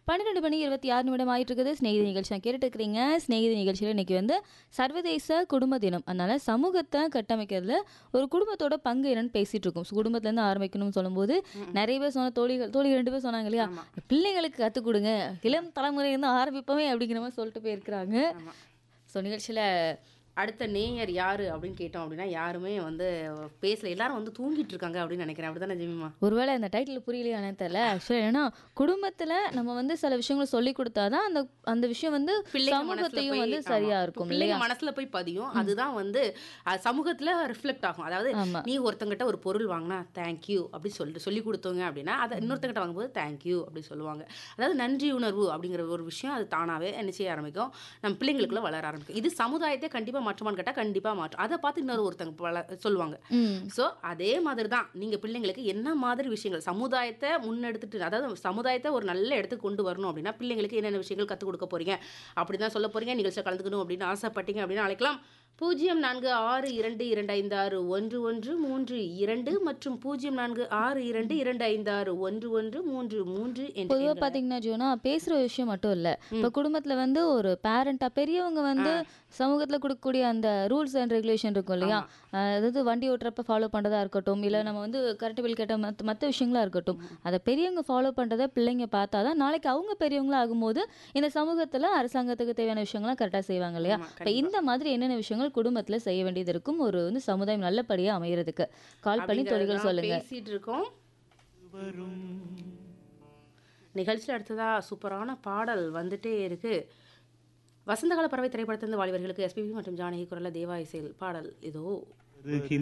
பன்னிரெண்டு மணி இருபத்தி ஆறு நிமிடம் ஆயிட்டு இருக்குது ஸ்நேகிதி நிகழ்ச்சி நான் கேட்டுட்டு இருக்கிறீங்க ஸ்நேகிதி நிகழ்ச்சியில் இன்னைக்கு வந்து சர்வதேச குடும்ப தினம் அதனால சமூகத்தை கட்டமைக்கிறதுல ஒரு குடும்பத்தோட பங்கு என்னன்னு பேசிட்டு இருக்கோம் So, குடும்பத்துல இருந்து ஆரம்பிக்கணும்னு சொல்லும்போது நிறைய பேர் சொன்ன தோழிகள் தோழி ரெண்டு பேர் சொன்னாங்க இல்லையா பிள்ளைங்களுக்கு கற்றுக் கொடுங்க இளம் தலைமுறை இருந்து ஆரம்பிப்போமே அப்படிங்கிற மாதிரி சொல்லிட்டு போயிருக்கிறாங்க ஸோ நிகழ்ச்சியில் அடுத்த நேயர் யாரு அப்படின்னு கேட்டோம் அப்படின்னா யாருமே வந்து பேசல எல்லாரும் வந்து தூங்கிட்டு இருக்காங்க அப்படின்னு நினைக்கிறேன் அப்படிதானே ஜெமிமா ஒருவேளை அந்த டைட்டில் புரியலையானே தெரியல ஆக்சுவலாக ஏன்னா குடும்பத்தில் நம்ம வந்து சில விஷயங்களை சொல்லி கொடுத்தாதான் அந்த அந்த விஷயம் வந்து பிள்ளைங்க மனசுல சமூகத்தையும் போய் வந்து ஆமா. சரியா இருக்கும் பிள்ளைங்க இல்லையா மனசுல போய் பதியும் அதுதான் வந்து அஹ், சமூகத்துல ரிஃப்ளெக்ட் ஆகும் அதாவது ஆமா. நீ ஒருத்தங்கிட்ட ஒரு பொருள் வாங்கினா தேங்க்யூ அப்படி சொல்லிட்டு சொல்லி கொடுத்தோங்க அப்படின்னா அதை இன்னொருத்தங்கிட்ட வாங்கும்போது தேங்க்யூ அப்படி சொல்லுவாங்க அதாவது நன்றி உணர்வு அப்படிங்கிற ஒரு விஷயம் அது தானாவே என்ன செய்ய ஆரம்பிக்கும் நம்ம பிள்ளைங்களுக்குள்ள வளர ஆரம்பிக்கும் இது சமுதாயத்தை கண்டிப்பா மாற்றுமான்னு கேட்டா கண்டிப்பா மாற்றும் அதை பார்த்து இன்னொரு ஒருத்தங்க வள சொல்லுவாங்க ம் ஸோ அதே மாதிரி தான் நீங்கள் பிள்ளைங்களுக்கு என்ன மாதிரி விஷயங்கள் சமுதாயத்தை முன்னெடுத்துட்டு அதாவது சமுதாயத்தை ஒரு நல்ல இடத்துக்கு கொண்டு வரணும் அப்படின்னா பிள்ளைங்களுக்கு என்னென்ன விஷயங்கள் கற்றுக் கொடுக்க போறீங்க அப்படி தான் சொல்ல போறீங்க நிகழ்ச்சியில் கலந்துக்கணும் அப்படின்னு ஆசைப்பட்டீங்க அப்படின்னு அழைக்கலாம் பூஜ்ஜியம் நான்கு ஆறு இரண்டு இரண்டு ஐந்து ஆறு ஒன்று ஒன்று மூன்று இரண்டு மற்றும் பூஜ்ஜியம் நான்கு ஆறு இரண்டு இரண்டு ஐந்து ஆறு ஒன்று ஒன்று மூன்று மூன்று என்று பொதுவாக பார்த்தீங்கன்னா ஜோனா பேசுகிற விஷயம் மட்டும் இல்லை இப்போ குடும்பத்தில் வந்து ஒரு பேரண்ட்டாக பெரியவங்க வந்து சமூகத்தில் கொடுக்கக்கூடிய அந்த ரூல்ஸ் அண்ட் ரெகுலேஷன் இருக்கும் இல்லையா அஹ் அதாவது வண்டி ஓட்டுறப்ப ஃபாலோ பண்ணுறதா இருக்கட்டும் இல்லை நம்ம வந்து கரண்ட் பில் கேட்ட மற்ற மற்ற விஷயங்களா இருக்கட்டும் அதை பெரியவங்க ஃபாலோ பண்ணுறத பிள்ளைங்க பார்த்தா தான் நாளைக்கு அவங்க பெரியவங்களா ஆகும்போது இந்த சமூகத்தில் அரசாங்கத்துக்கு தேவையான விஷயங்கள்லாம் கரெக்டாக செய்வாங்க இல்லையா ஆமா, இப்போ இந்த மாதிரி என்னென்ன விஷயங்கள் குடும்பத்தில் செய்ய வேண்டியது இருக்கும் ஒரு வந்து சமுதாயம் நல்லபடியாக அமையறதுக்கு கால் பண்ணி தொழில்கள் அப்படிங்கறதுதான் சொல்லுங்க பேசிட்டு இருக்கோம் நிகழ்ச்சியில் அடுத்ததா சூப்பரான பாடல் வந்துட்டே இருக்கு வசந்தகால பறவை திரைப்படத்திலிருந்து வாலிபர்களுக்கு எஸ்பிபி மற்றும் ஜானகி குரல தேவா இசையில் பாடல் இதோ